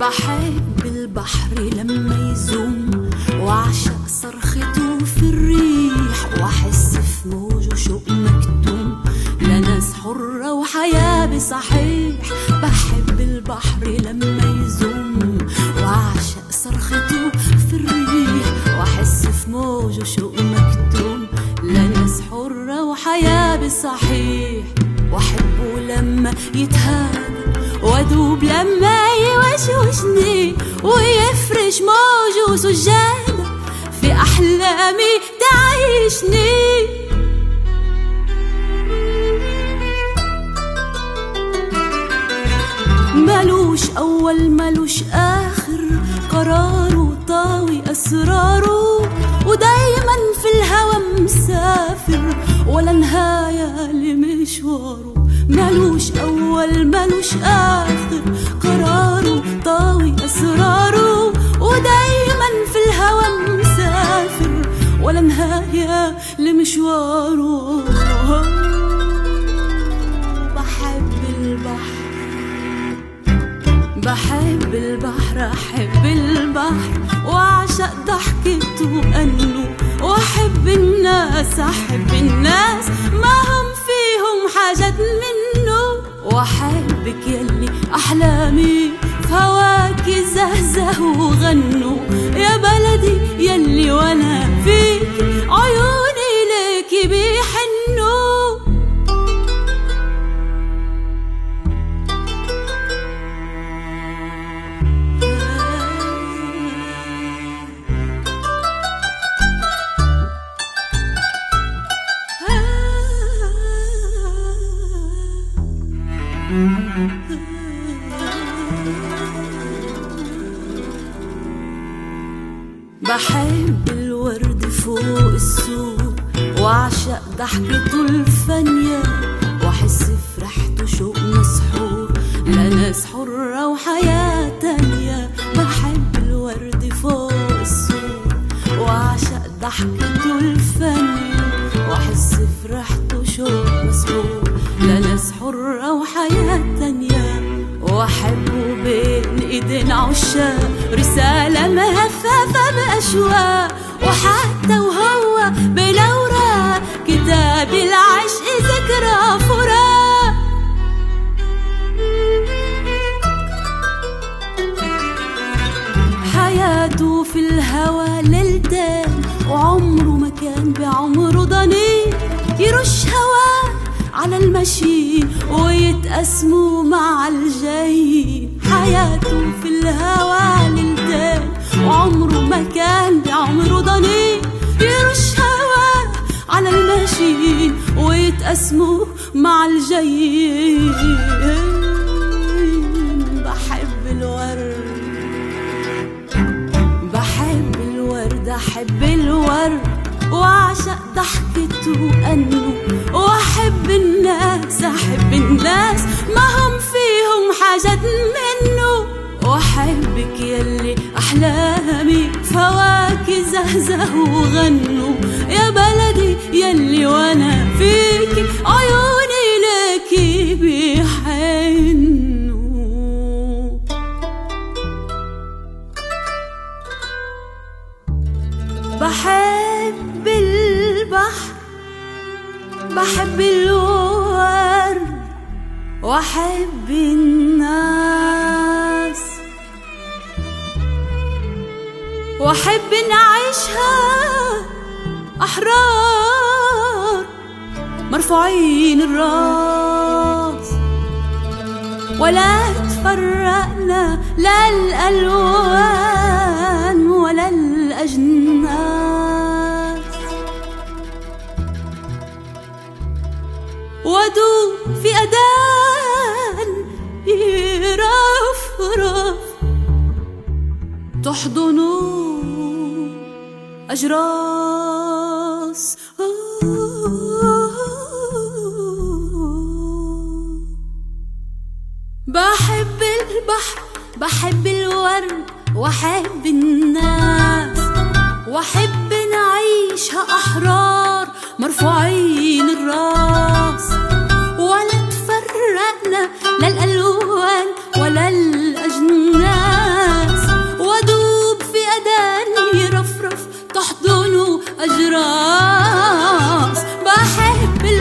بحب البحر لما يزوم وعشق صرخته في الريح واحس في موجه شوق مكتوم لناس حرة وحياة بصحيح بحب البحر لما يزوم وعشق صرخته في الريح واحس في موجه شوق مكتوم لناس حرة وحياة بصحيح واحبه لما يتهادى وادوب لما يوشوشني ويفرش موجه سجادة في أحلامي تعيشني ملوش أول ملوش آخر قراره طاوي أسراره ودايما في الهوى مسافر ولا نهاية لمشواره ملوش أول ملوش آخر قراره طاوي أسراره ودايما في الهوى مسافر ولا نهاية لمشواره بحب البحر بحب البحر أحب البحر وأعشق ضحكته وأنه وأحب الناس أحب الناس ما هم فيهم حاجات منه وأحبك يلي أحلامي في هواكي زهزهوا وغنوا يا بلدي يلي وأنا فيك عيوني ليكي بيحنوا بحب الورد فوق السوق وأعشق ضحكته الفانية وأحس في ريحته شوق مسحور لناس حرة وحياة تانية بحب الورد فوق السوق وأعشق ضحكته الفانية وأحس في ريحته شوق مسحور لناس حرة وحياة تانية واحبه بين ايدين عشاق رسالة مهففة بأشواق وحتى وهو بالأوراق كتاب العشق ذكرى فراق حياته في الهوى ليلتين وعمره ما كان بعمره ضنين يرش هواه على المشي ويتقسموا مع الجاي حياته في الهوى ليلتين وعمره ما كان بعمره ضنين يرش هواه على المشي ويتقسموا مع الجاي بحب الورد بحب الورد احب الورد واعشق ضحكته وانه واحب الناس احب الناس ما هم فيهم حاجات منه واحبك يلي احلامي فواكه زهزهوا وغنوا يا بلدي يلي وانا فيكي عيوني ليكي بيحنوا بحب البحر بحب الورد واحب الناس واحب نعيشها احرار مرفوعين الراس ولا تفرقنا لا الالوان ولا الاجناس ودوب في اذان يرفرف تحضنوا اجراس بحب البحر بحب الورد واحب الناس واحب نعيشها احرار مرفوعين الراس ولا تفرقنا لا الالوان ولا الاجناس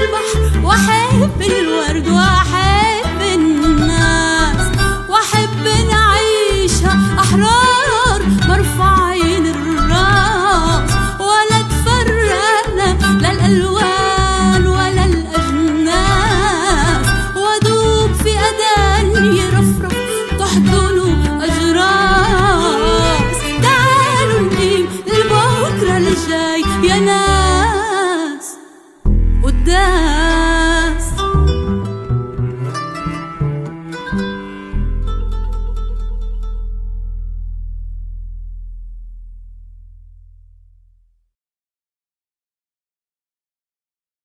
البحر واحب الورد واحب الناس واحب نعيشها احرار مرفوعين الراس ولا تفرقنا لا الالوان ولا الاجناس وادوب في اذان يرفرف تحضنه اجراس تعالوا نقيم لبكره الجاي يا ناس قدام